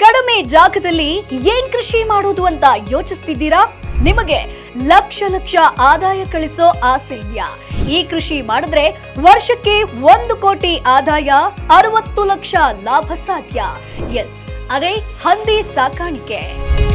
ಕಡಿಮೆ ಜಾಗದಲ್ಲಿ ಏನ್ ಕೃಷಿ ಮಾಡೋದು ಅಂತ ಯೋಚಿಸ್ತಿದ್ದೀರಾ ನಿಮಗೆ ಲಕ್ಷ ಲಕ್ಷ ಆದಾಯ ಕಳಿಸೋ ಆಸೆ ಇದೆಯಾ ಈ ಕೃಷಿ ಮಾಡಿದ್ರೆ ವರ್ಷಕ್ಕೆ ಒಂದು ಕೋಟಿ ಆದಾಯ ಅರವತ್ತು ಲಕ್ಷ ಲಾಭ ಸಾಧ್ಯ ಎಸ್ ಅದೇ ಹಂದಿ ಸಾಕಾಣಿಕೆ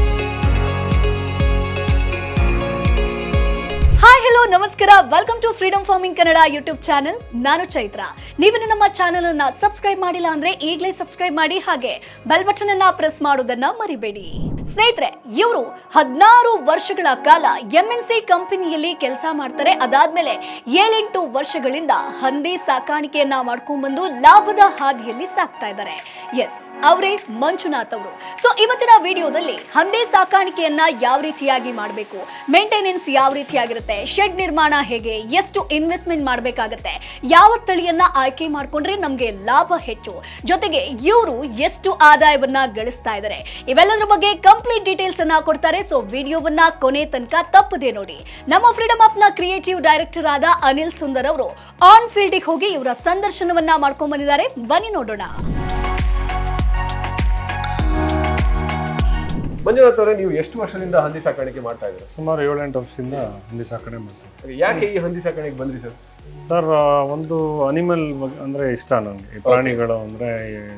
ಹಾಯ್ ಹಲೋ ನಮಸ್ಕಾರ welcome to freedom farming Kannada YouTube channel ನಾನು ಚೈತ್ರ ನೀವಿನ್ನು ನಮ್ಮ ಚಾನೆಲ್ ಅನ್ನ ಸಬ್ಸ್ಕ್ರೈಬ್ ಮಾಡಿಲ್ಲ ಅಂದ್ರೆ ಈಗಲೇ ಸಬ್ಸ್ಕ್ರೈಬ್ ಮಾಡಿ ಹಾಗೆ ಬೆಲ್ ಬಟನ್ ಅನ್ನ ಪ್ರೆಸ್ ಮಾಡೋದನ್ನ ಮರಿಬೇಡಿ ಸ್ನೇಹಿತರೆ ಇವರು ಹದಿನಾರು ವರ್ಷಗಳ ಕಾಲ ಎಂಎನ್ಸಿ ಕಂಪನಿಯಲ್ಲಿ ಕೆಲಸ ಮಾಡ್ತಾರೆ ಅದಾದ್ಮೇಲೆ ಏಳೆಂಟು ವರ್ಷಗಳಿಂದ ಹಂದಿ ಸಾಕಾಣಿಕೆಯನ್ನ ಮಾಡ್ಕೊಂಡ್ ಬಂದು ಲಾಭದ ಹಾದಿಯಲ್ಲಿ ಸಾಕ್ತಾ ಇದ್ದಾರೆ ಎಸ್ ಅವರೇ ಮಂಜುನಾಥ್ ಅವರು ಸೊ ಇವತ್ತಿನ ವಿಡಿಯೋದಲ್ಲಿ ಹಂದಿ ಸಾಕಾಣಿಕೆಯನ್ನ ಯಾವ ರೀತಿಯಾಗಿ ಮಾಡಬೇಕು ಮೇಂಟೆನೆನ್ಸ್ ಯಾವ ರೀತಿಯಾಗಿರುತ್ತೆ ಶೆಡ್ ನಿರ್ಮಾಣ ಹೇಗೆ ಎಷ್ಟು ಇನ್ವೆಸ್ಟ್ಮೆಂಟ್ ಮಾಡಬೇಕಾಗತ್ತೆ ಯಾವ ತಳಿಯನ್ನ ಆಯ್ಕೆ ಮಾಡ್ಕೊಂಡ್ರೆ ನಮ್ಗೆ ಲಾಭ ಹೆಚ್ಚು ಜೊತೆಗೆ ಇವರು ಎಷ್ಟು ಆದಾಯವನ್ನ ಗಳಿಸ್ತಾ ಇದ್ದಾರೆ ಇವೆಲ್ಲದರ ಬಗ್ಗೆ ಕಂಪ್ಲೀಟ್ ಡೀಟೇಲ್ಸ್ ಅನ್ನ ಕೊಡ್ತಾರೆ ಸೊ ವಿಡಿಯೋವನ್ನ ಕೊನೆ ತನಕ ತಪ್ಪದೆ ನೋಡಿ ನಮ್ಮ ಫ್ರೀಡಮ್ ಆಪ್ ನ ಕ್ರಿಯೇಟಿವ್ ಡೈರೆಕ್ಟರ್ ಆದ ಅನಿಲ್ ಸುಂದರ್ ಅವರು ಆನ್ ಫೀಲ್ಡ್ ಹೋಗಿ ಇವರ ಸಂದರ್ಶನವನ್ನ ಮಾಡ್ಕೊಂಡ್ ಬಂದಿದ್ದಾರೆ ಬನ್ನಿ ನೋಡೋಣ ಮಂಜುನಾಥ್ ಅವರೇ ನೀವು ಎಷ್ಟು ವರ್ಷದಿಂದ ಹಂದಿ ಸಾಕಾಣಿಕೆ ಮಾಡ್ತಾ ಇದ್ದೀರಾ ಸುಮಾರು ಏಳೆಂಟು ವರ್ಷದಿಂದ ಹಂದಿ ಸಾಕಣೆ ಮಾಡ್ತೀವಿ ಯಾಕೆ ಈ ಹಂದಿ ಸಾಕಾಣಿಕೆ ಬಂದ್ರಿ ಸರ್ ಸರ್ ಆ, ಒಂದು ಅನಿಮಲ್ ಅಂದರೆ ಇಷ್ಟ ನನಗೆ ಈ ಪ್ರಾಣಿಗಳು ಅಂದರೆ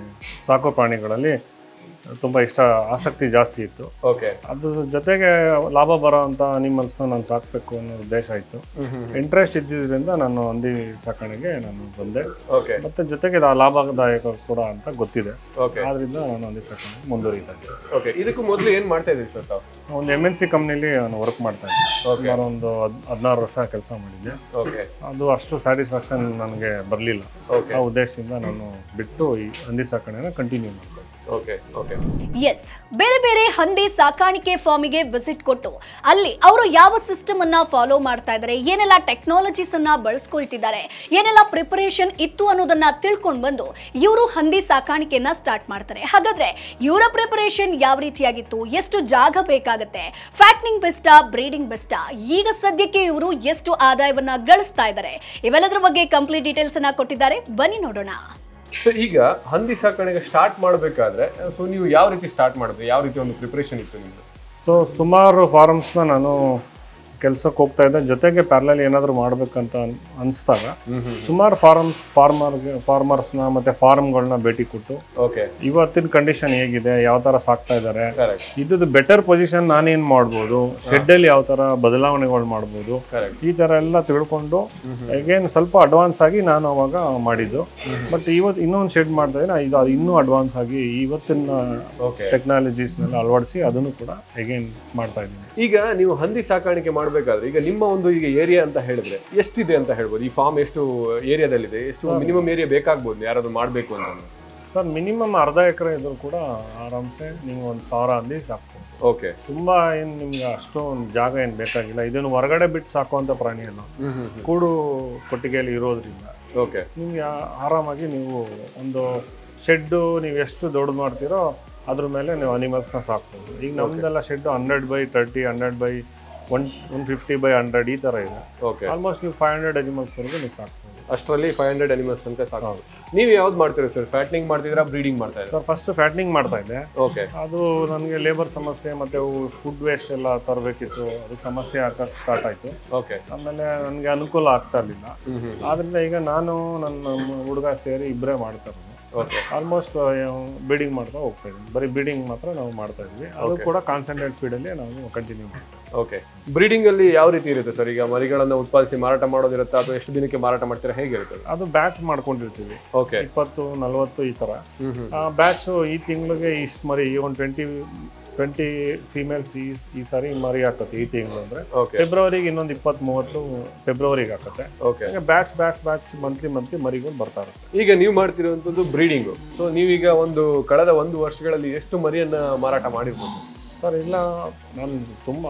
ಸಾಕೋ ಪ್ರಾಣಿಗಳಲ್ಲಿ ತುಂಬ ಇಷ್ಟ ಆಸಕ್ತಿ ಜಾಸ್ತಿ ಇತ್ತು ಓಕೆ ಅದ್ರ ಜೊತೆಗೆ ಲಾಭ ಬರೋ ಅಂಥ ಅನಿಮಲ್ಸ್ನ ನಾನು ಸಾಕಬೇಕು ಅನ್ನೋ ಉದ್ದೇಶ ಇತ್ತು ಇಂಟ್ರೆಸ್ಟ್ ಇದ್ದಿದ್ದರಿಂದ ನಾನು ಹಂದಿ ಸಾಕಣೆಗೆ ನಾನು ಬಂದೆ ಓಕೆ ಮತ್ತು ಜೊತೆಗೆ ಇದು ಲಾಭದಾಯಕ ಕೂಡ ಅಂತ ಗೊತ್ತಿದೆ ಓಕೆ ಆದ್ರಿಂದ ನಾನು ಹಂದಿ ಸಾಕಣೆ ಮುಂದುವರಿತಾ ಇದ್ದೆ ಓಕೆ ಇದಕ್ಕೂ ಮೊದಲು ಏನ್ ಮಾಡ್ತಾ ಇದ್ರಿ ಸರ್ ತಾವು ಒಂದು ಎಮ್ ಎನ್ ಸಿ ಕಂಪ್ನಿಲಿ ನಾನು ವರ್ಕ್ ಮಾಡ್ತಾ ಇದ್ದೆ ಸುಮಾರು ಒಂದು ಹದ್ ಹದಿನಾರು ವರ್ಷ ಕೆಲಸ ಮಾಡಿದ್ದೆ ಓಕೆ ಅದು ಅಷ್ಟು ಸ್ಯಾಟಿಸ್ಫ್ಯಾಕ್ಷನ್ ನನಗೆ ಬರಲಿಲ್ಲ ಓಕೆ ಆ ಉದ್ದೇಶದಿಂದ ನಾನು ಬಿಟ್ಟು ಈ ಹಂದಿ ಸಾಕಣೆನ ಕಂಟಿನ್ಯೂ ಮಾಡ್ದೆ ಓಕೆ ಓಕೆ ಎಸ್ ಬೇರೆ ಬೇರೆ ಹಂದಿ ಸಾಕಾಣಿಕೆ ಫಾರ್ಮಿಗೆ ವಿಸಿಟ್ ಕೊಟ್ಟು ಅಲ್ಲಿ ಅವರು ಯಾವ ಸಿಸ್ಟಮ್ ಅನ್ನ ಫಾಲೋ ಮಾಡ್ತಾ ಇದ್ದಾರೆ ಏನೆಲ್ಲ ಟೆಕ್ನಾಲಜೀಸ್ ಅನ್ನ ಬಳಸ್ಕೊಳ್ತಿದ್ದಾರೆ ಏನೆಲ್ಲ ಪ್ರಿಪರೇಷನ್ ಇತ್ತು ಅನ್ನೋದನ್ನ ತಿಳ್ಕೊಂಡು ಬಂದು ಇವರು ಹಂದಿ ಸಾಕಾಣಿಕೆಯನ್ನ ಸ್ಟಾರ್ಟ್ ಮಾಡ್ತಾರೆ ಹಾಗಾದ್ರೆ ಇವರ ಪ್ರಿಪರೇಷನ್ ಯಾವ ರೀತಿಯಾಗಿತ್ತು ಎಷ್ಟು ಜಾಗ ಬೇಕಾಗತ್ತೆ ಫ್ಯಾಟ್ನಿಂಗ್ ಬೆಸ್ಟಾ ಬ್ರೀಡಿಂಗ್ ಬೆಸ್ಟಾ ಈಗ ಸದ್ಯಕ್ಕೆ ಇವರು ಎಷ್ಟು ಆದಾಯವನ್ನ ಗಳಿಸ್ತಾ ಇದ್ದಾರೆ ಇವೆಲ್ಲದರ ಬಗ್ಗೆ ಕಂಪ್ಲೀಟ್ ಡೀಟೇಲ್ಸ್ ಅನ್ನ ಕೊಟ್ಟಿದ್ದಾರೆ ಬನ್ನಿ ನೋಡೋಣ ಸೊ ಈಗ ಹಂದಿ ಸಾಕಾಣಿಕೆ ಸ್ಟಾರ್ಟ್ ಮಾಡಬೇಕಾದ್ರೆ ಸೊ ನೀವು ಯಾವ ರೀತಿ ಸ್ಟಾರ್ಟ್ ಮಾಡಿದ್ರಿ ಯಾವ ರೀತಿ ಒಂದು ಪ್ರಿಪರೇಷನ್ ಇತ್ತು ನಿಮ್ದು ಸೊ ಸುಮಾರು ಫಾರ್ಮ್ಸ್ನ ನಾನು ಕೆಲಸಕ್ಕೆ ಹೋಗ್ತಾ ಇದ್ದೆ ಜೊತೆಗೆ ಪ್ಯಾರಲಲ್ಲಿ ಏನಾದರೂ ಮಾಡಬೇಕಂತ ಅನಿಸ್ದಾಗ ಸುಮಾರು ಫಾರ್ಮ್ ಫಾರ್ಮರ್ಗೆ ಫಾರ್ಮರ್ಸ್ನ ಮತ್ತು ಫಾರ್ಮ್ಗಳನ್ನ ಭೇಟಿ ಕೊಟ್ಟು ಓಕೆ ಇವತ್ತಿನ ಕಂಡೀಷನ್ ಹೇಗಿದೆ ಯಾವ ಥರ ಸಾಕ್ತಾ ಇದ್ದಾರೆ ಕರೆಕ್ಟ್ ಇದ್ದು ಬೆಟರ್ ಪೊಸಿಷನ್ ನಾನೇನು ಮಾಡ್ಬೋದು ಶೆಡ್ಡಲ್ಲಿ ಯಾವ ಥರ ಬದಲಾವಣೆಗಳು ಮಾಡ್ಬೋದು ಕರೆಕ್ಟ್ ಈ ಥರ ಎಲ್ಲ ತಿಳ್ಕೊಂಡು ಅಗೇನ್ ಸ್ವಲ್ಪ ಅಡ್ವಾನ್ಸ್ ಆಗಿ ನಾನು ಅವಾಗ ಮಾಡಿದ್ದು ಬಟ್ ಇವತ್ತು ಇನ್ನೊಂದು ಶೆಡ್ ಮಾಡ್ತಾ ಇದ್ದೀನಿ ಇದು ಅದು ಇನ್ನೂ ಅಡ್ವಾನ್ಸ್ ಆಗಿ ಇವತ್ತಿನ ಓಕೆ ಟೆಕ್ನಾಲಜೀಸ್ನೆಲ್ಲ ಅಳವಡಿಸಿ ಅದನ್ನು ಕೂಡ ಅಗೇನ್ ಮಾಡ್ತಾ ಇದ್ದೀನಿ ಈಗ ನೀವು ಹಂದಿ ಸಾಕಾಣಿಕೆ ಮಾಡಬೇಕಾದ್ರೆ ಈಗ ನಿಮ್ಮ ಒಂದು ಈಗ ಏರಿಯಾ ಅಂತ ಹೇಳಿದ್ರೆ ಎಷ್ಟಿದೆ ಅಂತ ಹೇಳ್ಬೋದು ಈ ಫಾರ್ಮ್ ಎಷ್ಟು ಏರಿಯಾದಲ್ಲಿದೆ ಎಷ್ಟು ಮಿನಿಮಮ್ ಏರಿಯಾ ಬೇಕಾಗ್ಬೋದು ಯಾರಾದ್ರೂ ಮಾಡಬೇಕು ಅಂತಂದ್ರೆ ಸರ್ ಮಿನಿಮಮ್ ಅರ್ಧ ಎಕರೆ ಇದ್ರೂ ಕೂಡ ಆರಾಮ್ಸೆ ನೀವು ಒಂದು ಸಾವಿರ ಹಂದಿ ಸಾಕ್ಬೋದು ಓಕೆ ತುಂಬ ಏನು ನಿಮ್ಗೆ ಅಷ್ಟೊಂದು ಜಾಗ ಏನು ಬೇಕಾಗಿಲ್ಲ ಇದನ್ನು ಹೊರಗಡೆ ಬಿಟ್ಟು ಸಾಕುವಂಥ ಪ್ರಾಣಿ ಅಲ್ಲ ಕೂಡು ಕೊಟ್ಟಿಗೆಯಲ್ಲಿ ಇರೋದ್ರಿಂದ ಓಕೆ ನಿಮಗೆ ಆರಾಮಾಗಿ ನೀವು ಒಂದು ಶೆಡ್ಡು ನೀವು ಎಷ್ಟು ದೊಡ್ಡದು ಮಾಡ್ತೀರೋ ಅದ್ರ ಮೇಲೆ ನೀವು ಅನಿಮಲ್ಸ್ನ ಸಾಕ್ಬೋದು ಈಗ ನಮ್ದೆಲ್ಲ shed hundred by thirty hundred by one one fifty by hundred ಈ ಥರ ಇದೆ ಓಕೆ ಆಲ್ಮೋಸ್ಟ್ ನೀವು ಫೈವ್ ಹಂಡ್ರೆಡ್ ಅನಿಮಲ್ಸ್ವರೆಗೂ ನೀವು ಸಾಕ್ಬೋದು ಅಷ್ಟರಲ್ಲಿ ಫೈವ್ ಹಂಡ್ರೆಡ್ ಅನಿಮಲ್ಸ್ ಅಂತ ಸಾಕು ನೀವು ಯಾವ್ದು ಮಾಡ್ತೀರಾ ಸರ್ ಫ್ಯಾಟ್ನಿಂಗ್ ಮಾಡ್ತಿದ್ದೀರಾ ಬ್ರೀಡಿಂಗ್ ಮಾಡ್ತಾ ಇದ್ದೀರಾ ಸರ್ ಫಸ್ಟ್ ಫ್ಯಾಟ್ನಿಂಗ್ ಮಾಡ್ತಾ ಇದ್ದೆ ಓಕೆ ಅದು ನನಗೆ ಲೇಬರ್ ಸಮಸ್ಯೆ ಮತ್ತು ಫುಡ್ ವೇಸ್ಟ್ ಎಲ್ಲ ತರಬೇಕಿತ್ತು ಅದು ಸಮಸ್ಯೆ ಆಗಕ್ಕೆ ಸ್ಟಾರ್ಟ್ ಆಯಿತು ಓಕೆ ಆಮೇಲೆ ನನಗೆ ಅನುಕೂಲ ಆಗ್ತಾ ಇರಲಿಲ್ಲ ಆದ್ದರಿಂದ ಈಗ ನಾನು ನನ್ನ ಹುಡುಗ ಸೇರಿ ಇಬ್ಬರೇ ಮಾಡ್ತಾ ಇರೋದು ಓಕೆ ಆಲ್ಮೋಸ್ಟ್ ಬೀಡಿಂಗ್ ಮಾಡ್ತಾ ಹೋಗ್ತಾ ಇದ್ದೀವಿ ಬರೀ ಬೀಡಿಂಗ್ ಮಾತ್ರ ನಾವು ಮಾಡ್ತಾ ಇದ್ವಿ ಅದು ಕೂಡ ಕಾನ್ಸಂಟ್ರೇಟ್ ಫೀಡಲ್ಲಿ ನಾವು ಕಂಟಿನ್ಯೂ ಮಾಡ್ತೀವಿ ಓಕೆ ಬ್ರೀಡಿಂಗ್ ಅಲ್ಲಿ ಯಾವ ರೀತಿ ಇರುತ್ತೆ ಸರ್ ಈಗ ಮರಿಗಳನ್ನ ಉತ್ಪಾದಿಸಿ ಮಾರಾಟ ಮಾಡೋದಿರುತ್ತೆ ಅಥವಾ ಎಷ್ಟು ದಿನಕ್ಕೆ ಮಾರಾಟ ಮಾಡ್ತೀರಾ ಹೇಗಿರುತ್ತೆ ಅದು ಬ್ಯಾಚ್ ಮಾಡ್ಕೊಂಡಿರ್ತೀವಿ ಓಕೆ ಇಪ್ಪತ್ತು ನಲವತ್ತು ಈ ಥರ ಹ್ಮ್ ಹ್ಮ್ ಆ ಬ್ಯಾಚು ಈ ತಿಂಗಳಿಗೆ ಇಷ್ಟು ಮರಿ ಒಂದು ಟ್ವೆಂಟಿ ಟ್ವೆಂಟಿ ಫೀಮೇಲ್ಸ್ ಈ ಈ ಸಾರಿ ಮರಿ ಹಾಕತ್ತೆ ಈ ತಿಂಗಳು ಅಂದರೆ ಓಕೆ ಫೆಬ್ರವರಿಗೆ ಇನ್ನೊಂದು ಇಪ್ಪತ್ತ್ ಮೂವತ್ತು ಫೆಬ್ರವರಿಗೆ ಹಾಕತ್ತೆ ಓಕೆ ಹಾಗೆ batch batch batch monthly monthly ಮರಿಗಳು ಬರ್ತಾ ಇರುತ್ತೆ ಈಗ ನೀವು ಮಾಡ್ತಿರುವಂಥದ್ದು ಬ್ರೀಡಿಂಗು ಸೊ ನೀವೀಗ ಒಂದು ಕಳೆದ ಒಂದು ವರ್ಷಗಳಲ್ಲಿ ಎಷ್ಟು ಮರಿಯನ್ನ ಮಾರಾಟ ಮಾಡಿರ್ಬೋದು ಸರ್ ಇಲ್ಲ ನಾನು ತುಂಬ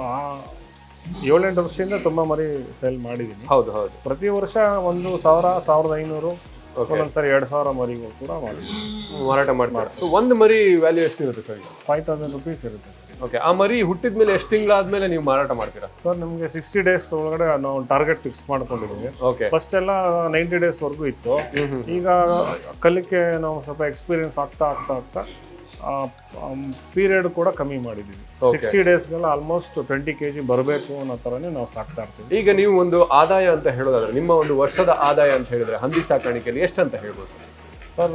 ಏಳೆಂಟು ವರ್ಷದಿಂದ ತುಂಬ ಮರಿ ಸೇಲ್ ಮಾಡಿದ್ದೀನಿ ಹೌದು ಹೌದು ಪ್ರತಿ ವರ್ಷ ಒಂದು ಸಾವಿರ ಸಾವಿರದ ಐನೂರು Okay. ಒಂದೊಂದ್ಸರಿ ಎರಡು ಸಾವಿರ ಮರಿಗಳು ಕೂಡ ಮಾಡಿದ್ದೀನಿ ಮಾರಾಟ ಮಾಡ್ತಾರೆ ಸೊ ಒಂದು ಮರಿ ವ್ಯಾಲ್ಯೂ ಎಷ್ಟಿರುತ್ತೆ ಸರ್ ಈಗ ಫೈವ್ ತೌಸಂಡ್ ರುಪೀಸ್ ಇರುತ್ತೆ ಓಕೆ ಆ ಮರಿ ಹುಟ್ಟಿದ ಮೇಲೆ ಎಷ್ಟು ತಿಂಗಳಾದ್ಮೇಲೆ ನೀವು ಮಾರಾಟ ಮಾಡ್ತೀರಾ ಸರ್ ನಮಗೆ ಸಿಕ್ಸ್ಟಿ ಡೇಸ್ ಒಳಗಡೆ ನಾವು ಟಾರ್ಗೆಟ್ ಫಿಕ್ಸ್ ಮಾಡ್ಕೊಂಡಿದ್ದೀವಿ ಓಕೆ ಫಸ್ಟ್ ಎಲ್ಲ ನೈಂಟಿ ಡೇಸ್ವರೆಗೂ ಇತ್ತು ಈಗ ಕಲಿಕೆ ನಾವು ಸ್ವಲ್ಪ ಎಕ್ಸ್ಪೀರಿಯನ್ಸ್ ಆಗ್ತಾ ಆಗ್ತಾ ಆಗ್ತಾ ಪೀರಿಯಡ್ ಕೂಡ ಕಮ್ಮಿ ಮಾಡಿದ್ದೀವಿ ಸಿಕ್ಸ್ಟಿ ಡೇಸ್ಗೆಲ್ಲ ಆಲ್ಮೋಸ್ಟ್ ಟ್ವೆಂಟಿ ಕೆ ಜಿ ಬರಬೇಕು ಅನ್ನೋ ಥರನೇ ನಾವು ಸಾಕ್ತಾ ಇರ್ತೀವಿ ಈಗ ನೀವು ಒಂದು ಆದಾಯ ಅಂತ ಹೇಳೋದಾದ್ರೆ ನಿಮ್ಮ ಒಂದು ವರ್ಷದ ಆದಾಯ ಅಂತ ಹೇಳಿದ್ರೆ ಹಂದಿ ಸಾಕಾಣಿಕೆಯಲ್ಲಿ ಎಷ್ಟು ಅಂತ ಹೇಳ್ಬೋದು ಸರ್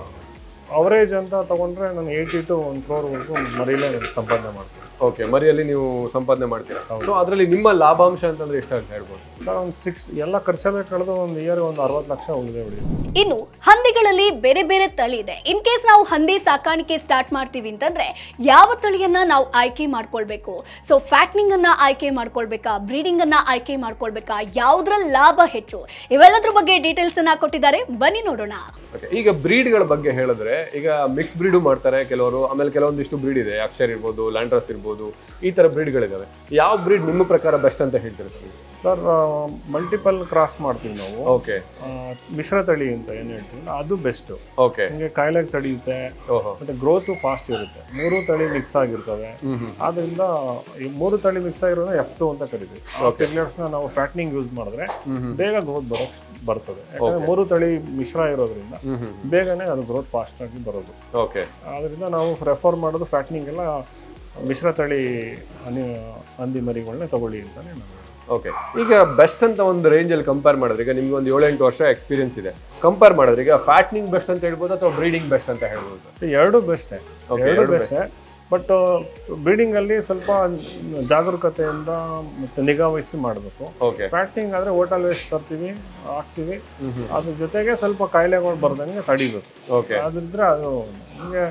ಅವರೇಜ್ ಅಂತ ತಗೊಂಡ್ರೆ ನಾನು ಏಯ್ಟಿ ಟು ಒಂದು ಕ್ರೋರ್ವರೆಗೂ ಮರಿಲೇ ಸಂಪಾದನೆ ಮಾಡ್ತೀನಿ ಓಕೆ ಮರಿಯಲ್ಲಿ ನೀವು ಸಂಪಾದನೆ ಮಾಡ್ತೀರಾ ಸೊ ಅದರಲ್ಲಿ ನಿಮ್ಮ ಲಾಭಾಂಶ ಅಂತಂದ್ರೆ ಎಷ್ಟು ಅಂತ ಹೇಳ್ಬೋದು ಸರ್ ಒಂದು ಸಿಕ್ಸ್ ಎಲ್ಲ ಖರ್ಚೆಲ್ಲ ಕಳೆದು ಒಂದು ಇಯರ್ ಒಂದು ಅರವತ್ತು ಲಕ್ಷ ಉಳಿದೆ ಉಳಿಯುತ್ತೆ ಇನ್ನು ಹಂದಿಗಳಲ್ಲಿ ಬೇರೆ ಬೇರೆ ತಳಿ ಇದೆ ಇನ್ ಕೇಸ್ ನಾವು ಹಂದಿ ಸಾಕಾಣಿಕೆ ಸ್ಟಾರ್ಟ್ ಮಾಡ್ತೀವಿ ಅಂತಂದ್ರೆ ಯಾವ ತಳಿಯನ್ನ ನಾವು ಆಯ್ಕೆ ಮಾಡ್ಕೊಳ್ಬೇಕು ಸೊ ಫ್ಯಾಟ್ನಿಂಗ್ ಅನ್ನ ಆಯ್ಕೆ ಮಾಡ್ಕೊಳ್ಬೇಕಾ ಬ್ರೀಡಿಂಗ್ ಅನ್ನ ಆಯ್ಕೆ ಮಾಡ್ಕೊಳ್ಬೇಕಾ ಯಾವ್ದ್ರಲ್ಲಿ ಲಾಭ ಹೆಚ್ಚು ಇವೆಲ್ಲದ್ರ ಬಗ್ಗೆ ಡೀಟೇಲ್ಸ್ ಅನ್ನ ಕೊಟ್ಟಿದ್ದಾರೆ ಬನ್ನಿ ನೋಡೋಣ ಓಕೆ ಈಗ ಬ್ರೀಡ್ಗಳ ಬಗ್ಗೆ ಹೇಳಿದ್ರೆ ಈಗ ಮಿಕ್ಸ್ ಬ್ರೀಡು ಮಾಡ್ತಾರೆ ಕೆಲವರು ಆಮೇಲೆ ಕೆಲವೊಂದಿಷ್ಟು ಬ್ರೀಡ್ ಇದೆ ಅಕ್ಷರ್ ಇರ್ಬೋದು ಲ್ಯಾಂಡ್ರಸ್ ಇರ್ಬೋದು ಈ ತರ ಬ್ರೀಡ್ಗಳಿದಾವೆ ಯಾವ ಬ್ರೀಡ್ ನಿಮ್ಮ ಪ್ರಕಾರ ಬೆಸ್ಟ್ ಅಂತ ಹೇಳ್ತೀರಾ ಸರ್ ಮಲ್ಟಿಪಲ್ ಕ್ರಾಸ್ ಮಾಡ್ತೀವಿ ನಾವು ಓಕೆ ಆ, ಮಿಶ್ರ ತಳಿ ಅಂತ ಏನು ಹೇಳ್ತೀವಿ ಅದು ಬೆಸ್ಟು ಓಕೆ ನಿಮಗೆ ಕಾಯಿಲೆಗೆ ತಡೆಯುತ್ತೆ ಓಹೋ ಮತ್ತೆ ಗ್ರೋತು ಫಾಸ್ಟ್ ಇರುತ್ತೆ ಮೂರು ತಳಿ ಮಿಕ್ಸ್ ಆಗಿರ್ತವೆ ಹ್ಮ್ ಹ್ಮ್ ಆದ್ರಿಂದ ಈ ಮೂರು ತಳಿ ಮಿಕ್ಸ್ ಆಗಿರೋದು ಎಫ್ ಟು ಅಂತ ಕರಿತೀವಿ ನ ನಾವು ಫ್ಯಾಟ್ನಿಂಗ್ ಯೂಸ್ ಮಾಡಿದ್ರೆ ಬೇಗ ಗ್ರೋತ್ ಬರೋಕ್ ಬರ್ತದೆ ಯಾಕಂದ್ರೆ ಮೂರು ತಳಿ ಮಿಶ್ರ ಇರೋದ್ರಿಂದ ಹ್ಮ್ ಹ್ಮ್ ಬೇಗನೆ ಅದು ಗ್ರೋತ್ ಫಾಸ್ಟ್ ಆಗಿ ಬರೋದು ಓಕೆ ಆದ್ರಿಂದ ನಾವು ರೆಫರ್ ಮಾಡೋದು ಫ್ಯಾಟ್ನಿಂಗ್ ಎಲ್ಲ ಮಿಶ್ರ ತಳಿ ಹನಿ ಹಂದಿ ಮರಿಗಳನ್ನ ತಗೊಳ್ಳಿ ಅಂತಾನೆ ನಾನು ಓಕೆ ಈಗ ಬೆಸ್ಟ್ ಅಂತ ಒಂದು ರೇಂಜಲ್ಲಿ ಕಂಪೇರ್ ಮಾಡಿದ್ರೆ ಈಗ ನಿಮ್ಗೆ ಒಂದು ಏಳೆಂಟು ವರ್ಷ ಎಕ್ಸ್ಪೀರಿಯನ್ಸ್ ಇದೆ ಕಂಪೇರ್ ಮಾಡಿದ್ರೆ ಈಗ ಫ್ಯಾಟ್ನಿಂಗ್ ಬೆಸ್ಟ್ ಅಂತ ಹೇಳ್ಬೋದು ಅಥವಾ ಬ್ರೀಡಿಂಗ್ ಬೆಸ್ಟ್ ಅಂತ ಹೇಳ್ಬೋದು ಎರಡು ಬೆಸ್ಟೇ Okay, ಎರಡು ಎರಡು ಬೆಸ್ಟೇ ಬಟ್ ಬ್ರೀಡಿಂಗ್ ಅಲ್ಲಿ ಸ್ವಲ್ಪ ಜಾಗರೂಕತೆಯಿಂದ ಮತ್ತೆ ನಿಗಾ ವಹಿಸಿ ಮಾಡಬೇಕು ಓಕೆ ಫ್ಯಾಟ್ನಿಂಗ್ ಆದ್ರೆ ಹೋಟೆಲ್ ವೇಸ್ಟ್ ತರ್ತೀವಿ ಹಾಕ್ತೀವಿ ಅದ್ರ ಜೊತೆಗೆ ಸ್ವಲ್ಪ ಕಾಯಿಲೆಗಳು ಬರ್ದಂಗೆ ತಡಿಬೇಕು ಓಕೆ ಅದಿದ್ರೆ ಅದು ನಿಮಗೆ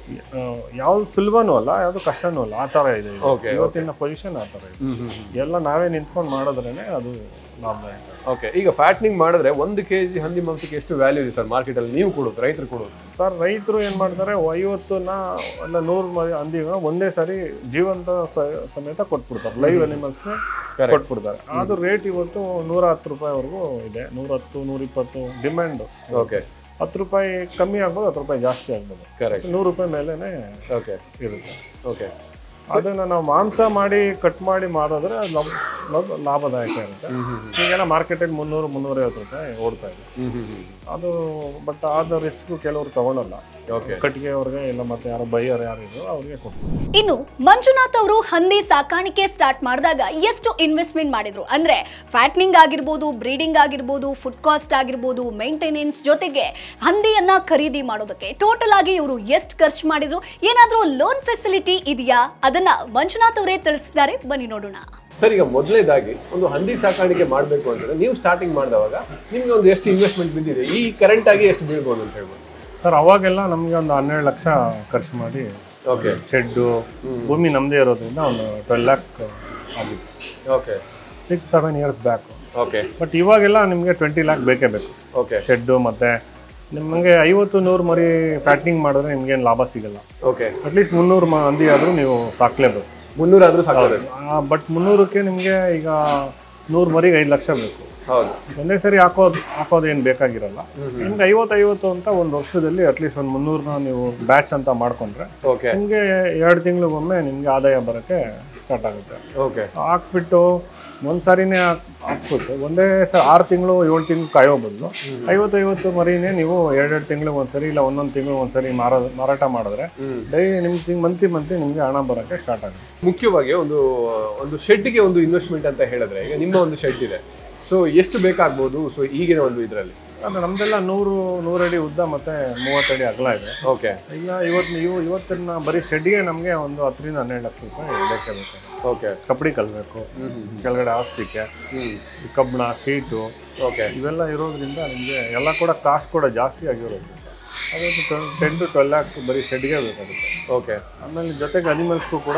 ಯಾವ್ದು ಸುಲಭನೂ ಅಲ್ಲ ಯಾವ್ದು ಕಷ್ಟನೂ ಅಲ್ಲ ಆ ಥರ ಇದೆ ಇದು. Okay, ಇವತ್ತಿನ ಪೊಸಿಷನ್ ಆ ಥರ ಇದೆ ಹ್ಮ್ ಹ್ಮ್ ಎಲ್ಲ ನಾವೇ ನಿಂತ್ಕೊಂಡು ಮಾಡಿದ್ರೇನೆ ಅದು ಲಾಭದಾಯಕ ಓಕೆ ಈಗ ಫ್ಯಾಟ್ನಿಂಗ್ ಮಾಡಿದ್ರೆ ಒಂದು ಕೆ ಜಿ ಹಂದಿ ಮಾಂಸಕ್ಕೆ ಎಷ್ಟು ವ್ಯಾಲ್ಯೂ ಇದೆ ಸರ್ ಮಾರ್ಕೆಟಲ್ಲಿ ನೀವು ಕೊಡೋದು ರೈತರು ಕೊಡೋದು ಸರ್ ರೈತರು ಏನ್ ಮಾಡ್ತಾರೆ ಐವತ್ತನ್ನ ಅಲ್ಲ ನೂರು ಮರಿ ಹಂದಿಗಳನ್ನ ಒಂದೇ ಸಾರಿ ಜೀವಂತ ಸ- ಸಮೇತ ಕೊಟ್ಬಿಡ್ತಾರೆ ಲೈವ್ ಅನಿಮಲ್ಸ್ನ Correct. ಕೊಟ್ಬಿಡ್ತಾರೆ ಅದು ರೇಟ್ ಇವತ್ತು ನೂರ ಹತ್ತು ರೂಪಾಯಿವರೆಗೂ ಇದೆ ನೂರ ಹತ್ತು ನೂರ ಇಪ್ಪತ್ತು ಡಿಮ್ಯಾಂಡು ಓಕೆ ಹತ್ತು ರೂಪಾಯಿ ಕಮ್ಮಿ ಆಗ್ಬೋದು ಹತ್ತು ರೂಪಾಯಿ ಜಾಸ್ತಿ ಆಗ್ಬೋದು ಕರೆಕ್ಟ್ ನೂರು ರೂಪಾಯಿ ಮೇಲೆನೆ ಓಕೆ ಇರುತ್ತೆ ಓಕೆ ಅದನ್ನ ನಾವು ಮಾಂಸ ಮಾಡಿ ಕಟ್ ಮಾಡಿ ಮಾರಿದ್ರೆ ಅದು ಲಾಭ- ಲಾಭ- ಲಾಭದಾಯಕ ಇರುತ್ತೆ ಈಗೆಲ್ಲ ಮಾರ್ಕೆಟಲ್ಲಿ ಮುನ್ನೂರು ಮುನ್ನೂರೈವತ್ತು ರೂಪಾಯಿ ಓಡ್ತಾ ಇದೆ ಹ್ಮ್ ಹ್ಮ್ ಹ್ಮ್ ಅದು ಬಟ್ ಆದ ರಿಸ್ಕ್ ಕೆಲವರು ತಗೊಳಲ್ಲ ಓಕೆ ಕಟ್ಟಿಗೆ ಅವ್ರಿಗೆ ಇಲ್ಲ ಮತ್ತೆ ಯಾರೋ ಬೈಯರ್ ಯಾರು ಇದ್ರು ಅವ್ರಿಗೆ ಕೊಡ್ತಾರೆ ಇನ್ನು ಮಂಜುನಾಥ್ ಅವರು ಹಂದಿ ಸಾಕಾಣಿಕೆ ಸ್ಟಾರ್ಟ್ ಮಾಡಿದಾಗ ಎಷ್ಟು ಇನ್ವೆಸ್ಟ್ಮೆಂಟ್ ಮಾಡಿದ್ರು ಅಂದ್ರೆ ಫ್ಯಾಟ್ನಿಂಗ್ ಆಗಿರ್ಬೋದು ಬ್ರೀಡಿಂಗ್ ಆಗಿರ್ಬೋದು ಫುಡ್ ಕಾಸ್ಟ್ ಆಗಿರ್ಬೋದು ಮೇಂಟೆನೆನ್ಸ್ ಜೊತೆಗೆ ಹಂದಿಯನ್ನ ಖರೀದಿ ಮಾಡೋದಕ್ಕೆ ಟೋಟಲ್ ಆಗಿ ಇವರು ಎಷ್ಟು ಖರ್ಚು ಮಾಡಿದ್ರು ಏನಾದ್ರೂ ಲೋನ್ ಫೆಸಿಲಿಟಿ ಇದೆಯಾ ಅದನ್ನ ಮಂಜುನಾಥ್ ಅವರೇ ತಿಳಿಸಿದ್ದಾರೆ ಬನ್ನಿ ನೋಡೋಣ ಸರ್ ಈಗ ಮೊದಲನೇದಾಗಿ ಒಂದು ಹಂದಿ ಸಾಕಾಣಿಕೆ ಮಾಡಬೇಕು ಅಂತಂದ್ರೆ ನೀವು ಸ್ಟಾರ್ಟಿಂಗ್ ಮಾಡಿದವಾಗ ನಿಮ್ಗೆ ಒಂದು ಎಷ್ಟು ಇನ್ವೆಸ್ಟ್ಮೆಂಟ್ ಬಿದ್ದಿದೆ ಈ ಕರೆಂಟ್ ಆಗಿ ಎಷ್ಟು ಬೀಳ್ಬೋದು ಅಂತ ಹೇಳ್ಬೋದು ಸರ್ ಅವಾಗೆಲ್ಲ ನಮಗೆ ಒಂದು ಹನ್ನೆರಡು ಲಕ್ಷ ಖರ್ಚು ಮಾಡಿ ಓಕೆ ಶೆಡ್ಡು ಭೂಮಿ ನಮ್ಮದೇ ಇರೋದ್ರಿಂದ ಒಂದು ಟ್ವೆಲ್ ಲ್ಯಾಕ್ ಆಗಿತ್ತು okay six seven years back okay but ಇವಾಗೆಲ್ಲ ನಿಮಗೆ ಟ್ವೆಂಟಿ ಲ್ಯಾಕ್ ಬೇಕೇ ಬೇಕು ಓಕೆ ಶೆಡ್ಡು ಮತ್ತೆ ನಿಮಗೆ ಐವತ್ತು ನೂರು ಮರಿ ಫ್ಯಾಟ್ನಿಂಗ್ ಮಾಡಿದ್ರೆ ನಿಮ್ಗೇನು ಲಾಭ ಸಿಗಲ್ಲ ಓಕೆ ಅಟ್ಲೀಸ್ಟ್ ಮುನ್ನೂರು ಮ ಹಂದಿ ಆದರೂ ನೀವು ಸಾಕ್ಲೇಬೇಕು ಮುನ್ನೂರಾದ್ರೂ ಸಾಕೋದು ಬಟ್ ಮುನ್ನೂರಕ್ಕೆ ನಿಮಗೆ ಈಗ ನೂರು ಮರಿಗೆ ಐದು ಲಕ್ಷ ಬೇಕು ಹೌದು ಒಂದೇ ಸರಿ ಹಾಕೋದು ಹಾಕೋದು ಏನು ಬೇಕಾಗಿರಲ್ಲ ನಿಮ್ಗೆ ಐವತ್ತು ಐವತ್ತು ಅಂತ ಒಂದು ವರ್ಷದಲ್ಲಿ ಅಟ್ಲೀಸ್ಟ್ ಒಂದು ಮುನ್ನೂರನ್ನ ನೀವು ಬ್ಯಾಚ್ ಅಂತ ಮಾಡ್ಕೊಂಡ್ರೆ ಓಕೆ ನಿಮಗೆ ಎರಡು ತಿಂಗಳಿಗೊಮ್ಮೆ ನಿಮಗೆ ಆದಾಯ ಬರೋಕ್ಕೆ ಸ್ಟಾರ್ಟ್ ಆಗುತ್ತೆ ಓಕೆ ಹಾಕ್ಬಿಟ್ಟು ಒಂದು ಸಾರಿನೇ ಹಾಕ್ ಹಾಕ್ಬಿಟ್ಟು ಒಂದೇ ಸ ಆರು ತಿಂಗಳು ಏಳು ತಿಂಗಳು ಕಾಯೋ ಬದಲು ಐವತ್ತು ಐವತ್ತು ಮರಿನೇ ನೀವು ಎರಡೆರಡು ತಿಂಗಳಿಗೆ ಒಂದ್ಸರಿ ಇಲ್ಲ ಒಂದೊಂದು ತಿಂಗಳು ಒಂದ್ಸರಿ ಮಾರೋ ಮಾರಾಟ ಮಾಡಿದ್ರೆ ಡೈಲಿ ನಿಮ್ಗೆ ಮಂತ್ಲಿ ಮಂತ್ಲಿ ನಿಮಗೆ ಹಣ ಬರೋಕ್ಕೆ ಸ್ಟಾರ್ಟ್ ಆಗುತ್ತೆ ಮುಖ್ಯವಾಗಿ ಒಂದು ಒಂದು ಶೆಡ್ಗೆ ಒಂದು ಇನ್ವೆಸ್ಟ್ಮೆಂಟ್ ಅಂತ ಹೇಳಿದ್ರೆ ಈಗ ನಿಮ್ಮ ಒಂದು ಶೆಡ್ ಇದೆ ಸೊ ಎಷ್ಟು ಬೇಕಾಗ್ಬೋದು ಸೊ ಈಗಿನ ಒಂದು ಇದರಲ್ಲಿ ಅದು ನಮ್ದೆಲ್ಲ ನೂರು ನೂರಡಿ ಉದ್ದ ಮತ್ತೆ ಮೂವತ್ತಡಿ ಅಗಲ ಇದೆ ಓಕೆ ಈಗ ಇವತ್ತು ನೀವು ಇವತ್ತಿನ ಬರೀ ಶೆಡ್ಗೆ ನಮಗೆ ಒಂದು ಹತ್ತರಿಂದ ಹನ್ನೆರಡು ಲಕ್ಷ ರೂಪಾಯಿ ಬೇಕೇ ಬೇಕು ಓಕೆ ಕಪ್ಪಡಿ ಕಲ್ಬೇಕು ಕೆಳಗಡೆ ಹಾಸ್ಲಿಕ್ಕೆ ಈ ಕಬ್ಬಣ ಶೀಟು ಓಕೆ ಇವೆಲ್ಲ ಇರೋದ್ರಿಂದ ನಿಮಗೆ ಎಲ್ಲ ಕೂಡ ಕಾಸ್ಟ್ ಕೂಡ ಜಾಸ್ತಿ ಆಗಿರೋದ್ರಿಂದ ಅದೊಂದು ಟೆನ್ ಟು ಟ್ವೆಲ್ ಲ್ಯಾಕ್ ಬರೀ ಶೆಡ್ಗೆ ಬೇಕಾಗುತ್ತೆ ಓಕೆ ಆಮೇಲೆ ಜೊತೆಗೆ ಅನಿಮಲ್ಸ್ಗೂ ಕೂಡ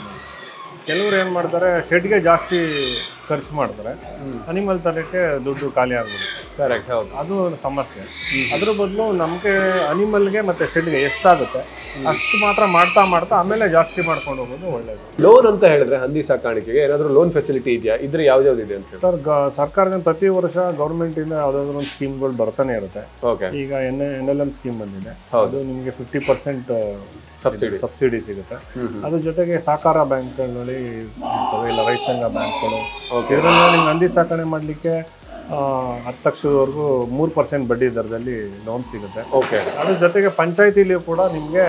ಕೆಲವ್ರು ಏನು ಮಾಡ್ತಾರೆ ಶೆಡ್ಗೆ ಜಾಸ್ತಿ ಖರ್ಚು ಮಾಡ್ತಾರೆ ಅನಿಮಲ್ ತರಕ್ಕೆ ದುಡ್ಡು ಖಾಲಿ ಆಗ್ಬಿಡುತ್ತೆ ಕರೆಕ್ಟ್ ಹೌದು ಅದು ಒಂದು ಸಮಸ್ಯೆ ಅದ್ರ ಬದಲು ನಮಗೆ ಅನಿಮಲ್ಗೆ ಮತ್ತು ಶೆಡ್ಗೆ ಎಷ್ಟಾಗುತ್ತೆ ಅಷ್ಟು ಮಾತ್ರ ಮಾಡ್ತಾ ಮಾಡ್ತಾ ಆಮೇಲೆ ಜಾಸ್ತಿ ಮಾಡ್ಕೊಂಡು ಹೋಗೋದು ಒಳ್ಳೆಯದು ಲೋನ್ ಅಂತ ಹೇಳಿದ್ರೆ ಹಂದಿ ಸಾಕಾಣಿಕೆಗೆ ಏನಾದರೂ ಲೋನ್ ಫೆಸಿಲಿಟಿ ಇದೆಯಾ ಇದ್ರೆ ಯಾವ್ದು ಇದೆ ಅಂತ ಹೇಳಿ ಸರ್ ಗ ಸರ್ಕಾರದಿಂದ ಪ್ರತಿ ವರ್ಷ ಗೌರ್ಮೆಂಟಿಂದ ಯಾವುದಾದ್ರೂ ಒಂದು ಸ್ಕೀಮ್ಗಳು ಬರ್ತಾನೆ ಇರುತ್ತೆ ಓಕೆ ಈಗ N N L M scheme ಬಂದಿದೆ ಅದು ನಿಮಗೆ ಫಿಫ್ಟಿ ಪರ್ಸೆಂಟ್ ಸಬ್ಸಿಡಿ ಸಬ್ಸಿಡಿ ಸಿಗುತ್ತೆ ಅದ್ರ ಜೊತೆಗೆ ಸಹಕಾರ ಬ್ಯಾಂಕ್ಗಳಲ್ಲಿ ಇರ್ತವೆ ಇಲ್ಲ ರೈತ ಸಂಘ ಬ್ಯಾಂಕ್ಗಳು ಇದರಿಂದ ನಿಮ್ಗೆ ಹಂದಿ ಸಾಕಣೆ ಮಾಡಲಿಕ್ಕೆ ಹತ್ತು ಲಕ್ಷದವರೆಗೂ ಮೂರು ಪರ್ಸೆಂಟ್ ಬಡ್ಡಿ ದರದಲ್ಲಿ ಲೋನ್ ಸಿಗುತ್ತೆ ಓಕೆ ಅದ್ರ ಜೊತೆಗೆ ಪಂಚಾಯತಿಲಿ ಕೂಡ ನಿಮಗೆ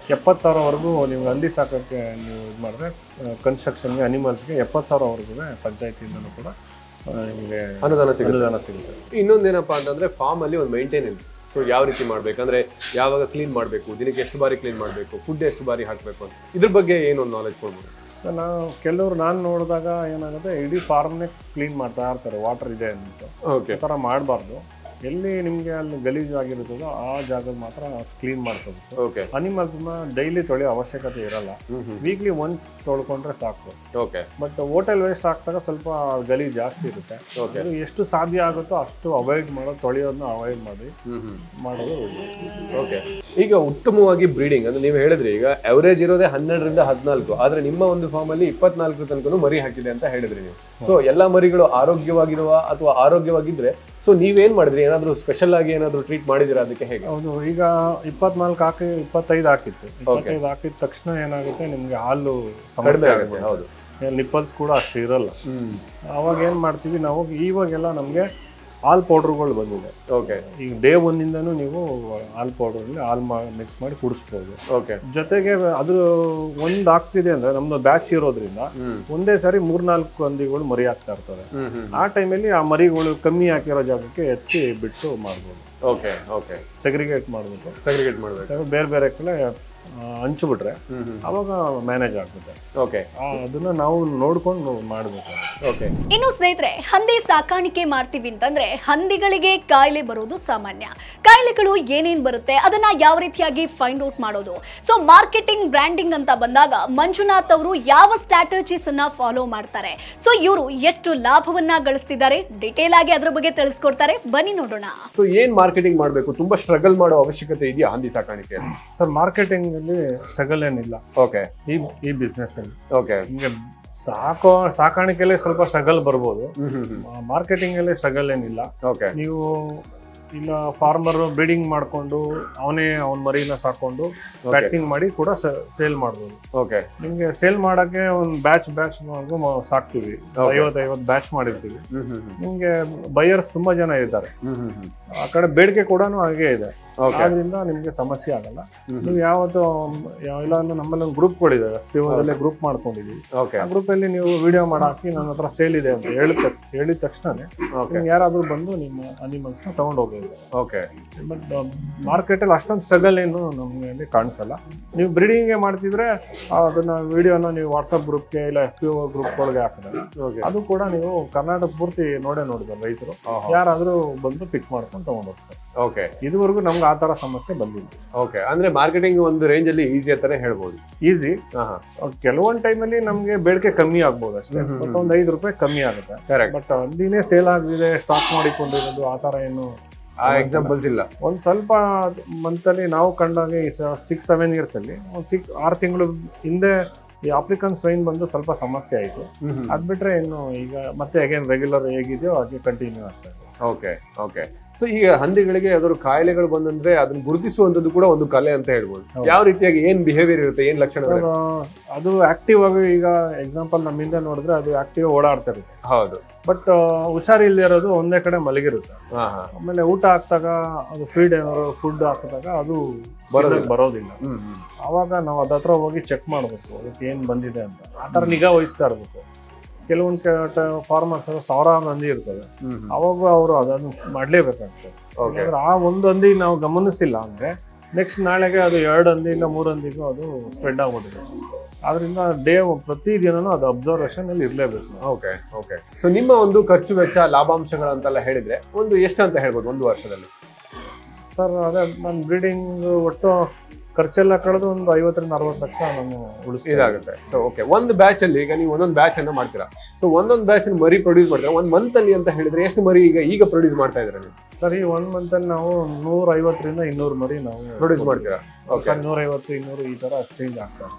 ಎಪ್ಪತ್ತು ಸಾವಿರವರೆಗೂ ನೀವು ಹಂದಿ ಸಾಕೋಕ್ಕೆ ನೀವು ಇದು ಮಾಡಿದ್ರೆ ಕನ್ಸ್ಟ್ರಕ್ಷನ್ಗೆ ಅನಿಮಲ್ಸ್ಗೆ ಎಪ್ಪತ್ತು ಸಾವಿರವರೆಗೂ ಪಂಚಾಯತಿಯಿಂದಲೂ ಕೂಡ ಆ, ನಿಮಗೆ ಅನುದಾನ ಸಿಗುತ್ತೆ ಅನುದಾನ ಸಿಗುತ್ತೆ ಇನ್ನೊಂದೇನಪ್ಪ ಅಂತಂದ್ರೆ ಫಾರ್ಮ್ ಅಲ್ಲಿ ಒಂದು ಮೇಂಟೆನೆನ್ಸ್ ಸೊ ಯಾವ ರೀತಿ ಮಾಡ್ಬೇಕಂದ್ರೆ ಯಾವಾಗ ಕ್ಲೀನ್ ಮಾಡಬೇಕು ದಿನಕ್ಕೆ ಎಷ್ಟು ಬಾರಿ ಕ್ಲೀನ್ ಮಾಡಬೇಕು ಫುಡ್ ಎಷ್ಟು ಬಾರಿ ಹಾಕಬೇಕು ಅಂತ ಇದ್ರ ಬಗ್ಗೆ ಏನು ಒಂದು ನಾಲೆಜ್ ಕೊಡ್ಬೋದು ನಾವು ಕೆಲವರು ನಾನು ನೋಡಿದಾಗ ಏನಾಗುತ್ತೆ ಇಡೀ ಫಾರ್ಮ್ನೇ ಕ್ಲೀನ್ ಮಾಡ್ತಾ ಇರ್ತಾರೆ ವಾಟರ್ ಇದೆ ಅಂತ ಓಕೆ ಈ ಥರ ಮಾಡಬಾರ್ದು ಎಲ್ಲಿ ನಿಮಗೆ ಅಲ್ಲಿ ಗಲೀಜು ಆಗಿರುತ್ತದೋ ಆ ಜಾಗದ ಮಾತ್ರ ಕ್ಲೀನ್ ಮಾಡ್ಕೋಬೇಕು ಓಕೆ ಅನಿಮಲ್ಸ್ನ ಡೈಲಿ ತೊಳೆಯೋ ಅವಶ್ಯಕತೆ ಇರಲ್ಲ ಹ್ಮ್ ಹ್ಮ್ ವೀಕ್ಲಿ ಒನ್ಸ್ ತೊಳ್ಕೊಂಡ್ರೆ ಸಾಕು ಓಕೆ ಬಟ್ ಹೋಟೆಲ್ ವೇಸ್ಟ್ ಆಗ್ತಾಗ ಸ್ವಲ್ಪ ಗಲೀಜು ಜಾಸ್ತಿ ಇರುತ್ತೆ ಓಕೆ ಅದು ಎಷ್ಟು ಸಾಧ್ಯ ಆಗುತ್ತೋ ಅಷ್ಟು ಅವಾಯ್ಡ್ ಮಾಡೋದು ತೊಳೆಯೋದನ್ನ ಅವಾಯ್ಡ್ ಮಾಡಿ ಹ್ಮ್ ಹ್ಮ್ ಮಾಡೋದು ಒಳ್ಳೆಯದು. ಓಕೆ ಈಗ ಉತ್ತಮವಾಗಿ ಬ್ರೀಡಿಂಗ್ ಅಂದ್ರೆ ನೀವು ಹೇಳಿದ್ರಿ ಈಗ ಅವರೇಜ್ ಇರೋದೇ ಹನ್ನೆರಡರಿಂದ ಹದಿನಾಲ್ಕು ಆದ್ರೆ ನಿಮ್ಮ ಒಂದು ಫಾರ್ಮ್ ಅಲ್ಲಿ ಇಪ್ಪತ್ನಾಲ್ಕು ತನಕ ಮರಿ ಹಾಕಿದೆ ಅಂತ ಹೇಳಿದ್ರಿ ನೀವು ಸೊ ಎಲ್ಲಾ ಮರಿಗಳು ಆರೋಗ್ಯವಾಗಿರುವ ಅಥವಾ ಆರೋಗ್ಯವಾಗಿದ್ರೆ ಸೊ ನೀವೇನ್ ಮಾಡಿದ್ರಿ ಏನಾದ್ರು ಸ್ಪೆಷಲ್ ಆಗಿ ಏನಾದ್ರು ಟ್ರೀಟ್ ಮಾಡಿದಿರಾ ಅದಕ್ಕೆ ಹೇಗೆ ಹೌದು ಈಗ ಇಪ್ಪತ್ನಾಲ್ಕು ಹಾಕಿ ಇಪ್ಪತ್ತೈದು ಹಾಕಿತ್ತು ಇಪ್ಪತ್ತೈದು ಹಾಕಿದ ತಕ್ಷಣ ಏನಾಗುತ್ತೆ ನಿಮಗೆ ಹಾಲು ಕಡಿಮೆ ಸಮಸ್ಯೆ ಆಗುತ್ತೆ ಹೌದು ನಿಪ್ಪಲ್ಸ್ ಕೂಡ ಅಷ್ಟು ಇರಲ್ಲ ಹ್ಮ್ ಅವಾಗ ಏನು ಮಾಡ್ತೀವಿ ನಾವು ಇವಾಗೆಲ್ಲ ನಮಗೆ ಹಾಲ್ ಪೌಡ್ರುಗಳು ಬಂದಿದೆ ಓಕೆ ಈಗ ಡೇ ಒನ್ನಿಂದನೂ ನೀವು ಹಾಲ್ ಪೌಡ್ರಲ್ಲಿ ಹಾಲ್ ಮಾ ಮಿಕ್ಸ್ ಮಾಡಿ ಕುಡಿಸ್ಬೋದು ಓಕೆ ಜೊತೆಗೆ ಅದು ಒಂದು ಆಗ್ತಿದೆ ಅಂದರೆ ನಮ್ಮದು ಬ್ಯಾಚ್ ಇರೋದ್ರಿಂದ ಹ್ಮ್ ಒಂದೇ ಸಾರಿ ಮೂರ್ನಾಲ್ಕು ಹಂದಿಗಳು ಮರಿ ಆಗ್ತಾ ಇರ್ತವೆ ಹ್ಮ್ ಹ್ಮ್ ಆ ಟೈಮಲ್ಲಿ ಆ ಮರಿಗಳು ಕಮ್ಮಿ ಹಾಕಿರೋ ಜಾಗಕ್ಕೆ ಎತ್ತಿ ಬಿಟ್ಟು ಮಾಡ್ಬೋದು ಓಕೆ ಓಕೆ ಸೆಗ್ರಿಗೇಟ್ ಮಾಡ್ಬಿಟ್ಟು ಸೆಗ್ರಿಗೇಟ್ ಮಾಡ್ಬೇಕು ಬೇರೆ ಬೇರೆ ಕಡೆ ಆ, ಹಂಚ್ಬಿಟ್ರೆ ಹ್ಮ್ ಹ್ಮ್ ಅವಾಗ ಮ್ಯಾನೇಜ್ ಆಗುತ್ತೆ ಓಕೆ ಆ, ಅದನ್ನ ನಾವು ನೋಡ್ಕೊಂಡು ಮಾಡಬೇಕು ಓಕೆ ಇನ್ನು ಸ್ನೇಹಿತರೆ ಹಂದಿ ಸಾಕಾಣಿಕೆ ಮಾಡ್ತೀವಿ ಅಂತಂದ್ರೆ ಹಂದಿಗಳಿಗೆ ಕಾಯಿಲೆ ಬರೋದು ಸಾಮಾನ್ಯ ಕಾಯಿಲೆಗಳು ಏನೇನ್ ಬರುತ್ತೆ ಅದನ್ನ ಯಾವ ರೀತಿಯಾಗಿ ಫೈಂಡ್ ಔಟ್ ಮಾಡೋದು ಸೊ ಮಾರ್ಕೆಟಿಂಗ್ ಬ್ರ್ಯಾಂಡಿಂಗ್ ಅಂತ ಬಂದಾಗ ಮಂಜುನಾಥ್ ಅವರು ಯಾವ ಸ್ಟ್ರಾಟಜೀಸ್ ಅನ್ನ ಫಾಲೋ ಮಾಡ್ತಾರೆ ಸೊ ಇವರು ಎಷ್ಟು ಲಾಭವನ್ನ ಗಳಿಸ್ತಿದ್ದಾರೆ ಡಿಟೇಲ್ ಆಗಿ ಅದ್ರ ಬಗ್ಗೆ ತಿಳಿಸ್ಕೊಡ್ತಾರೆ ಬನ್ನಿ ನೋಡೋಣ ಸೊ ಏನ್ ಮಾರ್ಕೆಟಿಂಗ್ ಮಾಡ್ಬೇಕು ತುಂಬಾ ಸ್ಟ್ರಗಲ್ ಮಾಡೋ ಅವಶ್ಯಕತೆ ಇದೆಯಾ ಹಂದಿ ಸಾಕಾಣಿಕೆ ಸರ್ ಮಾರ್ಕೆಟಿಂಗ್ ಅಲ್ಲಿ ಸ್ಟ್ರಗಲ್ ಏನಿಲ್ಲ ಓಕೆ ಈ ಈ ಬಿಸ್ನೆಸ್ ಅಲ್ಲಿ ಓಕೆ ಹಿಂಗೆ ಸಾಕೋ ಸಾಕಾಣಿಕೆಯಲ್ಲಿ ಸ್ವಲ್ಪ ಸ್ಟ್ರಗಲ್ ಬರ್ಬೋದು ಹ್ಮ್ ಹ್ಮ್ ಹ್ಮ್ ಮಾರ್ಕೆಟಿಂಗ್ ಅಲ್ಲಿ ಸ್ಟ್ರಗಲ್ ಏನಿಲ್ಲ ಓಕೆ ನೀವು ಇಲ್ಲ ಫಾರ್ಮರ್ ಬ್ರೀಡಿಂಗ್ ಮಾಡ್ಕೊಂಡು ಅವನೇ ಅವನ ಮರಿನ ಸಾಕೊಂಡು ಪ್ಯಾಕಿಂಗ್ ಮಾಡಿ ಕೂಡ ಸೇಲ್ ಮಾಡ್ಬೋದು ಓಕೆ ನಿಮ್ಗೆ ಸೇಲ್ ಮಾಡಕ್ಕೆ ಒಂದು ಬ್ಯಾಚ್ ಬ್ಯಾಚ್ ಸಾಕ್ತಿವಿ Okay. ಐವತ್ತು ಐವತ್ತು ಬ್ಯಾಚ್ ಮಾಡಿರ್ತೀವಿ ಹ್ಮ್ ಹ್ಮ್ ಹ್ಮ್ ನಿಮ್ಗೆ ಬೈಯರ್ಸ್ ತುಂಬಾ ಜನ ಇದ್ದಾರೆ ಹ್ಮ್ ಹ್ಮ್ ಹ್ಮ್ ಆ ಕಡೆ ಬೇಡಿಕೆ ಕೂಡ ಹಾಗೆ ಇದೆ ಓಕೆ ಆದ್ರಿಂದ ನಿಮ್ಗೆ ಸಮಸ್ಯೆ ಆಗಲ್ಲ ಹ್ಮ್ ನೀವು ಯಾವತ್ತು ಯಾವ- ಇಲ್ಲ ಅಂದ್ರೆ ನಮ್ಮಲ್ಲಿ ಒಂದು ಗ್ರೂಪ್ಗಳಿದ್ದಾವೆ ಪಿಒದಲ್ಲೇ ಗ್ರೂಪ್ ಮಾಡ್ಕೊಂಡಿದೀವಿ ಓಕೆ ಆ ಗ್ರೂಪಲ್ಲಿ ನೀವು ವಿಡಿಯೋ ಮಾಡಾಕಿ ನನ್ನ ಹತ್ರ ಸೇಲ್ ಇದೆ ಅಂತ ಹೇಳಿದ ಹೇಳಿದ ತಕ್ಷಣನೇ ಓಕೆ ನಿಮ್ಗೆ ಯಾರಾದ್ರೂ ಬಂದು ನಿಮ್ಮ ಅನಿಮಲ್ಸ್ನ ತಗೊಂಡು ಹೋಗ್ಬೋದು ಓಕೆ ಬಟ್ ಮಾರ್ಕೆಟಲ್ಲಿ ಅಷ್ಟೊಂದು ಸ್ಟ್ರಗಲ್ ಏನು ನಮಗೆ ಕಾಣಿಸಲ್ಲ ನೀವು ಬ್ರೀಡಿಂಗ್ಗೆ ಮಾಡ್ತಿದ್ರೆ ಆ, ಅದನ್ನ ವಿಡಿಯೋನ ನೀವು ವಾಟ್ಸಪ್ ಗ್ರೂಪ್ಗೆ ಇಲ್ಲ ಎಫ್ ಪಿ ಒ ಗ್ರೂಪ್ಗಳಿಗೆ ಹಾಕಿದ್ರೆ ಓಕೆ ಅದು ಕೂಡ ನೀವು ಕರ್ನಾಟಕ ಪೂರ್ತಿ ನೋಡೇ ನೋಡಿದ್ದಾರೆ ರೈತರು ಯಾರಾದ್ರೂ ಬಂದು ಪಿಕ್ ಮಾಡ್ಕೊಂಡು ತಗೊಂಡು ಹೋಗ್ತಾರೆ ಓಕೆ ಇದುವರೆಗೂ ನಮ್ಗೆ ಆ ಥರ ಸಮಸ್ಯೆ ಬಂದಿಲ್ಲ ಓಕೆ ಅಂದ್ರೆ ಮಾರ್ಕೆಟಿಂಗ್ ಒಂದು ರೇಂಜ್ ಅಲ್ಲಿ ಈಸಿ ಅಂತಾನೆ ಹೇಳ್ಬೋದು ಈಸಿ ಹಾ ಹಾ ಕೆಲವೊಂದು ಟೈಮಲ್ಲಿ ನಮಗೆ ಬೇಡಿಕೆ ಕಮ್ಮಿ ಆಗ್ಬೋದು ಅಷ್ಟೇ ಹ್ಮ್ ಹ್ಮ್ ಬಟ್ ಒಂದು ಐದು ರೂಪಾಯಿ ಕಮ್ಮಿ ಆಗುತ್ತೆ ಕರೆಕ್ಟ್ ಬಟ್ ಹಂದಿನೇ ಸೇಲ್ ಆಗಿದೆ ಸ್ಟಾಕ್ ಮಾಡಿಕೊಂಡಿರೋದು ಆ ಥರ ಏನು ಆ ಎಕ್ಸಾಂಪಲ್ಸ್ ಇಲ್ಲ ಒಂದು ಸ್ವಲ್ಪ ಮಂತಲ್ಲಿ ನಾವು ಕಂಡಾಗೆ ಸಿಕ್ಸ್ ಸೆವೆನ್ ಇಯರ್ಸ್ ಅಲ್ಲಿ ಒಂದು ಸಿಕ್ಸ್ ಆರು ತಿಂಗಳು ಹಿಂದೆ ಈ ಆಫ್ರಿಕನ್ ಸ್ವೈನ್ ಬಂದು ಸ್ವಲ್ಪ ಸಮಸ್ಯೆ ಆಯಿತು ಹ್ಮ್ ಹ್ಮ್ ಅದ್ ಬಿಟ್ರೆ ಇನ್ನು ಈಗ ಮತ್ತೆ ಅಗೇನ್ ರೆಗ್ಯುಲರ್ ಹೇಗಿದೆಯೋ ಹಾಗೆ ಕಂಟಿನ್ಯೂ ಆಗ್ತಾ ಇದೆ ಓಕೆ ಓಕೆ ಸೊ ಈಗ ಹಂದಿಗಳಿಗೆ ಯಾವ್ದಾದ್ರು ಕಾಯಿಲೆಗಳು ಬಂದಂದ್ರೆ ಅದನ್ನ ಗುರುತಿಸುವಂತದ್ದು ಕೂಡ ಒಂದು ಕಲೆ ಅಂತ ಹೇಳ್ಬೋದು ಹೌದು. ಯಾವ ರೀತಿಯಾಗಿ ಏನ್ ಬಿಹೇವಿಯರ್ ಇರುತ್ತೆ ಏನ್ ಲಕ್ಷಣಗಳು ಅದು ಅದು ಆಕ್ಟಿವ್ ಆಗಿ ಈಗ ಎಕ್ಸಾಂಪಲ್ ನಮ್ಮಿಂದ ನೋಡಿದ್ರೆ ಅದು ಆಕ್ಟಿವ್ ಓಡಾಡ್ತಾ ಇರುತ್ತೆ ಹೌದು ಬಟ್ ಹುಷಾರಿಲ್ಲದೆ ಇರೋದು ಒಂದೇ ಕಡೆ ಮಲಗಿರುತ್ತೆ ಹಾ ಹಾ ಆಮೇಲೆ ಊಟ ಹಾಕ್ದಾಗ ಅದು ಫೀಡ್ ಏನಾದ್ರು ಫುಡ್ ಹಾಕಿದಾಗ ಅದು ಬರೋದಿಲ್ಲ. ಬರೋದಿಲ್ಲ ಹ್ಮ್ ಹ್ಮ್ ಆವಾಗ ನಾವು ಅದ ಹತ್ರ ಹೋಗಿ ಚೆಕ್ ಮಾಡಬೇಕು ಅದಕ್ಕೆ ಏನು ಬಂದಿದೆ ಅಂತ ಆ ಥರ ನಿಗಾ ವಹಿಸ್ತಾ ಇರಬೇಕು ಕೆಲವೊಂದು ಫಾರ್ಮರ್ಸ್ ಸಾವಿರಾರು ಹಂದಿ ಇರ್ತವೆ ಹ್ಮ್ ಹ್ಮ್ ಅವಾಗ ಅವರು ಅದನ್ನು ಮಾಡಲೇಬೇಕಾಗ್ತದೆ ಓಕೆ ಯಾಕಂದ್ರೆ ಆ ಒಂದು ಹಂದಿ ನಾವು ಗಮನಿಸಿಲ್ಲ ಅಂದ್ರೆ ನೆಕ್ಸ್ಟ್ ನಾಳೆಗೆ ಅದು ಎರಡು ಹಂದಿ ಇಲ್ಲ ಮೂರು ಹಂದಿಗೂ ಅದು ಸ್ಪ್ರೆಡ್ ಆಗ್ಬಿಟ್ಟಿದೆ ಆದ್ರಿಂದ ಡೇ ಪ್ರತಿದಿನನೂ ಅದು ಅಬ್ಸರ್ವೇಷನ್ ಅಲ್ಲಿ ಇರಲೇಬೇಕು ಓಕೆ ಓಕೆ ಸೊ ನಿಮ್ಮ ಒಂದು ಖರ್ಚು ವೆಚ್ಚ ಲಾಭಾಂಶಗಳು ಅಂತೆಲ್ಲ ಹೇಳಿದ್ರೆ ಒಂದು ಎಷ್ಟು ಅಂತ ಹೇಳ್ಬೋದು ಒಂದು ವರ್ಷದಲ್ಲಿ ಸರ್ ಅದೇ ನಾನು ಬ್ರೀಡಿಂಗ್ ಒಟ್ಟು ಖರ್ಚೆಲ್ಲ ಕಳೆದು ಒಂದು ಐವತ್ತರಿಂದ ಅರವತ್ತು ಲಕ್ಷ ನಾನು ಉಳಿಸ್ತೀನಿ ಇದಾಗುತ್ತೆ ಸೊ ಓಕೆ ಒಂದು ಬ್ಯಾಚ್ ಅಲ್ಲಿ ಈಗ ನೀವು ಒಂದೊಂದು ಬ್ಯಾಚ್ ಅನ್ನ ಮಾಡ್ತೀರಾ ಸೊ ಒಂದೊಂದು ಬ್ಯಾಚ್ ಮರಿ ಪ್ರೊಡ್ಯೂಸ್ ಮಾಡ್ತೀರಾ ಒಂದು ಮಂತ್ ಅಲ್ಲಿ ಅಂತ ಹೇಳಿದ್ರೆ ಎಷ್ಟು ಮರಿ ಈಗ ಈಗ ಪ್ರೊಡ್ಯೂಸ್ ಮಾಡ್ತಾ ಇದ್ದೀರಾ ನೀವು ಸರ್ ಈ ಒನ್ ಮಂತ್ ಅಲ್ಲಿ ನಾವು ನೂರ ಐವತ್ತರಿಂದ ಇನ್ನೂರು ಮರಿ ನಾವು ಪ್ರೊಡ್ಯೂಸ್ ಮಾಡ್ತೀರಾ ಓಕೆ ನೂರೈವತ್ತು ಇನ್ನೂರು ಈ ತರ ಚೇಂಜ್ ಆಗ್ತಾರೆ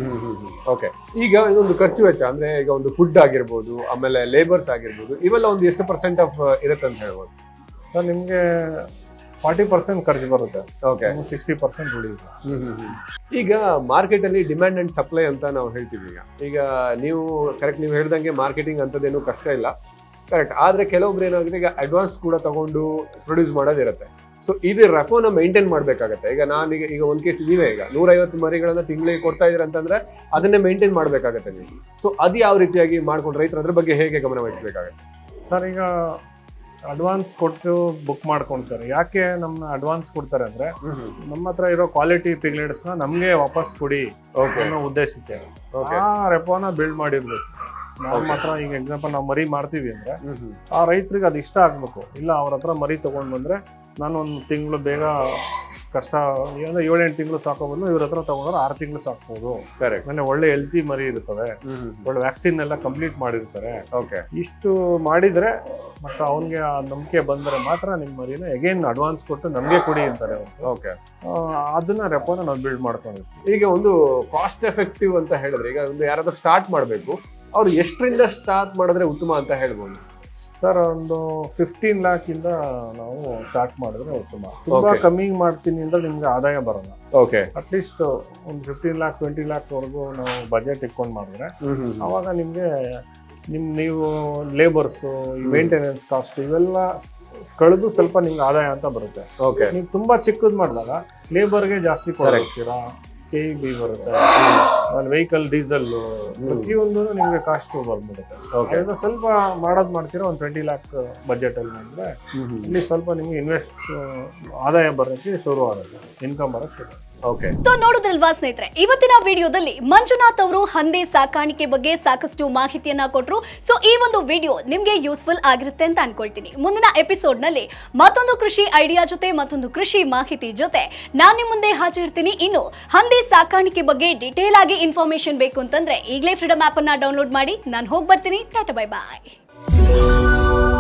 ಓಕೆ ಈಗ ಇದೊಂದು ಖರ್ಚು ವೆಚ್ಚ ಅಂದ್ರೆ ಈಗ ಒಂದು ಫುಡ್ ಆಗಿರ್ಬೋದು ಆಮೇಲೆ ಲೇಬರ್ಸ್ ಆಗಿರ್ಬೋದು ಇವೆಲ್ಲ ಒಂದು ಎಷ್ಟು ಪರ್ಸೆಂಟ್ ಆಫ್ ಇರುತ್ತೆ ಅಂತ ಹೇಳ್ಬೋದು ಸರ್ ನಿಮಗೆ ಫಾರ್ಟಿ ಪರ್ಸೆಂಟ್ ಖರ್ಚು ಬರುತ್ತೆ ಓಕೆ ಸಿಕ್ಸ್ಟಿ ಪರ್ಸೆಂಟ್ ಉಳಿಯುತ್ತೆ ಈಗ ಮಾರ್ಕೆಟ್ ಅಲ್ಲಿ ಡಿಮ್ಯಾಂಡ್ ಅಂಡ್ ಸಪ್ಲೈ ಅಂತ ನಾವು ಹೇಳ್ತೀವಿ ಈಗ ಈಗ ನೀವು ಕರೆಕ್ಟ್ ನೀವು ಹೇಳ್ದಂಗೆ ಮಾರ್ಕೆಟಿಂಗ್ ಅಂತದೇನು ಕಷ್ಟ ಇಲ್ಲ ಕರೆಕ್ಟ್ ಆದ್ರೆ ಕೆಲವೊಬ್ರು ಏನಾಗುತ್ತೆ ಈಗ ಅಡ್ವಾನ್ಸ್ ಕೂಡ ತಗೊಂಡು ಪ್ರೊಡ್ಯೂಸ್ ಮಾಡೋದಿರುತ್ತೆ ಸೊ ಇದು ರಫೋನ ಮೇಂಟೈನ್ ಮಾಡ್ಬೇಕಾಗತ್ತೆ ಈಗ ನಾನೀಗ ಈಗ ಒಂದ್ ಕೇಸ್ ನೀವೇ ಈಗ ನೂರೈವತ್ತು ಮರಿಗಳನ್ನ ತಿಂಗಳಿಗೆ ಕೊಡ್ತಾ ಇದೀರ ಅಂತಂದ್ರೆ ಅದನ್ನೇ ಮೇಂಟೈನ್ ಮಾಡ್ಬೇಕಾಗತ್ತೆ ನೀವು ಸೊ ಅದು ಯಾವ ರೀತಿಯಾಗಿ ಮಾಡ್ಕೊಂಡು ರೈತರು ಅದ್ರ ಬಗ್ಗೆ ಹೇಗೆ ಗಮನ ವಹಿಸಬೇಕಾಗತ್ತೆ ಸರ್ ಈಗ ಅಡ್ವಾನ್ಸ್ ಕೊಟ್ಟು ಬುಕ್ ಮಾಡ್ಕೊಳ್ತಾರೆ ಯಾಕೆ ನಮ್ಮನ್ನ ಅಡ್ವಾನ್ಸ್ ಕೊಡ್ತಾರೆ ಅಂದ್ರೆ ನಮ್ಮ ಹತ್ರ ಇರೋ ಕ್ವಾಲಿಟಿ ಪಿಗ್ಲೆಟ್ಸ್ನ ನಮಗೆ ವಾಪಸ್ ಕೊಡಿ ಓಕೆ ಅನ್ನೋ ಉದ್ದೇಶಕ್ಕೆ ಓಕೆ ಆ ರೆಪೋನ ಬಿಲ್ಡ್ ಮಾಡಿರ್ಬೇಕು ನಮ್ಮ ಹತ್ರ ಈಗ ಎಕ್ಸಾಂಪಲ್ ನಾವು ಮರಿ ಮಾಡ್ತೀವಿ ಅಂದ್ರೆ ಆ ರೈತರಿಗೆ ಅದು ಇಷ್ಟ ಆಗ್ಬೇಕು ಇಲ್ಲ ಅವ್ರ ಹತ್ರ ಮರಿ ತಗೊಂಡ್ ಬಂದ್ರೆ ನಾನು ಒಂದು ತಿಂಗಳು ಬೇಗ ಕಷ್ಟ ಏನೋ ಏಳೆಂಟು ತಿಂಗಳು ಸಾಕೋಬಂದು ಇವ್ರ ಹತ್ರ ತಗೊಂಡ್ರೆ ಆರು ತಿಂಗಳು ಸಾಕ್ಬೋದು ಕರೆಕ್ಟ್ ಆಮೇಲೆ ಒಳ್ಳೆ ಹೆಲ್ತಿ ಮರಿ ಇರ್ತವೆ ಒಳ್ಳೆ ವ್ಯಾಕ್ಸಿನ್ ಎಲ್ಲ ಕಂಪ್ಲೀಟ್ ಮಾಡಿರ್ತಾರೆ ಓಕೆ ಇಷ್ಟು ಮಾಡಿದ್ರೆ ಮತ್ತು ಅವನಿಗೆ ಆ ನಂಬಿಕೆ ಬಂದರೆ ಮಾತ್ರ ನಿಮ್ಮ ಮರಿನ ಎಗೇನ್ ಅಡ್ವಾನ್ಸ್ ಕೊಟ್ಟು ನಮಗೆ ಕೊಡಿ ಅಂತಾರೆ ಅವ್ರು. ಓಕೆ ಆ, ಅದನ್ನ ರೆಪೋನ ನಾವು ಬಿಲ್ಡ್ ಮಾಡ್ಕೊಂಡಿರ್ತೀವಿ ಈಗ ಒಂದು ಕಾಸ್ಟ್ ಎಫೆಕ್ಟಿವ್ ಅಂತ ಹೇಳಿದ್ರೆ ಈಗ ಒಂದು ಯಾರಾದ್ರೂ ಸ್ಟಾರ್ಟ್ ಮಾಡಬೇಕು ಅವ್ರು ಎಷ್ಟರಿಂದ ಸ್ಟಾರ್ಟ್ ಮಾಡಿದ್ರೆ ಉತ್ತಮ ಅಂತ ಹೇಳ್ಬೋದು ಸರ್ ಒಂದು ಫಿಫ್ಟೀನ್ ಲ್ಯಾಕ್ ಇಂದ ನಾವು ಸ್ಟಾರ್ಟ್ ಮಾಡಿದ್ರೆ ಉತ್ತಮ ತುಂಬಾ Okay. ಕಮ್ಮಿ ಮಾಡ್ತೀನಿ ಅಂದ್ರೆ ನಿಮ್ಗೆ ಆದಾಯ ಬರಲ್ಲ ಓಕೆ ಅಟ್ಲೀಸ್ಟ್ ಒಂದು ಫಿಫ್ಟೀನ್ ಲ್ಯಾಕ್ ಟ್ವೆಂಟಿ ಲ್ಯಾಕ್ ವರೆಗೂ ನಾವು ಬಜೆಟ್ ಇಟ್ಕೊಂಡು ಮಾಡಿದ್ರೆ ಅವಾಗ ನಿಮಗೆ ನಿಮ್ ನೀವು ಲೇಬರ್ಸು ಮೇಂಟೆನೆನ್ಸ್ ಕಾಸ್ಟ್ ಇವೆಲ್ಲ ಕಳೆದು ಸ್ವಲ್ಪ ನಿಮ್ಗೆ ಆದಾಯ ಅಂತ ಬರುತ್ತೆ ಓಕೆ ನೀವು ತುಂಬಾ ಚಿಕ್ಕದ್ ಮಾಡಿದಾಗ ಲೇಬರ್ಗೆ ಜಾಸ್ತಿ ಕೊಡ್ತೀರಾ ಕೆ ಬಿ ಬರುತ್ತೆ ಆಮೇಲೆ ವೆಹಿಕಲ್ ಡೀಸೆಲ್ ಪ್ರತಿಯೊಂದು ನಿಮ್ಗೆ ಕಾಸ್ಟ್ ಬಂದ್ಬಿಡುತ್ತೆ ಓಕೆ ಈಗ ಸ್ವಲ್ಪ ಮಾಡೋದು ಮಾಡ್ತೀರಾ ಒಂದು ಟ್ವೆಂಟಿ ಲ್ಯಾಕ್ ಬಜೆಟ್ ಅಲ್ಲಿ ಮಾಡಿದ್ರೆ ಇಲ್ಲಿ ಸ್ವಲ್ಪ ನಿಮ್ಗೆ ಇನ್ವೆಸ್ಟ್ ಆದಾಯ ಬರೋಕ್ಕೆ ಶುರು ಆಗುತ್ತೆ ಇನ್ಕಮ್ ಬರೋಕ್ಕೆ ಶುರು ಆಗುತ್ತೆ. ಓಕೆ ಸೊ ನೋಡುದ್ರಲ್ವಾ ಸ್ನೇಹಿತರೆ ಇವತ್ತಿನ ವಿಡಿಯೋದಲ್ಲಿ ಮಂಜುನಾಥ್ ಅವರು ಹಂದಿ ಸಾಕಾಣಿಕೆ ಬಗ್ಗೆ ಸಾಕಷ್ಟು ಮಾಹಿತಿಯನ್ನ ಕೊಟ್ರು ಸೊ ಈ ಒಂದು ವಿಡಿಯೋ ನಿಮ್ಗೆ ಯೂಸ್ಫುಲ್ ಆಗಿರುತ್ತೆ ಅಂತ ಅನ್ಕೊಳ್ತೀನಿ ಮುಂದಿನ ಎಪಿಸೋಡ್ ನಲ್ಲಿ ಮತ್ತೊಂದು ಕೃಷಿ ಐಡಿಯಾ ಜೊತೆ ಮತ್ತೊಂದು ಕೃಷಿ ಮಾಹಿತಿ ಜೊತೆ ನಾನು ನಿಮ್ ಮುಂದೆ ಹಾಜರಿರ್ತೀನಿ ಇನ್ನು ಹಂದಿ ಸಾಕಾಣಿಕೆ ಬಗ್ಗೆ ಡಿಟೇಲ್ ಆಗಿ ಇನ್ಫಾರ್ಮೇಶನ್ ಬೇಕು ಅಂತಂದ್ರೆ ಈಗಲೇ ಫ್ರೀಡಮ್ ಆಪ್ ಅನ್ನ ಡೌನ್ಲೋಡ್ ಮಾಡಿ ನಾನು ಹೋಗಿ ಬರ್ತೀನಿ ಟಾಟಾ ಬೈ ಬಾಯ್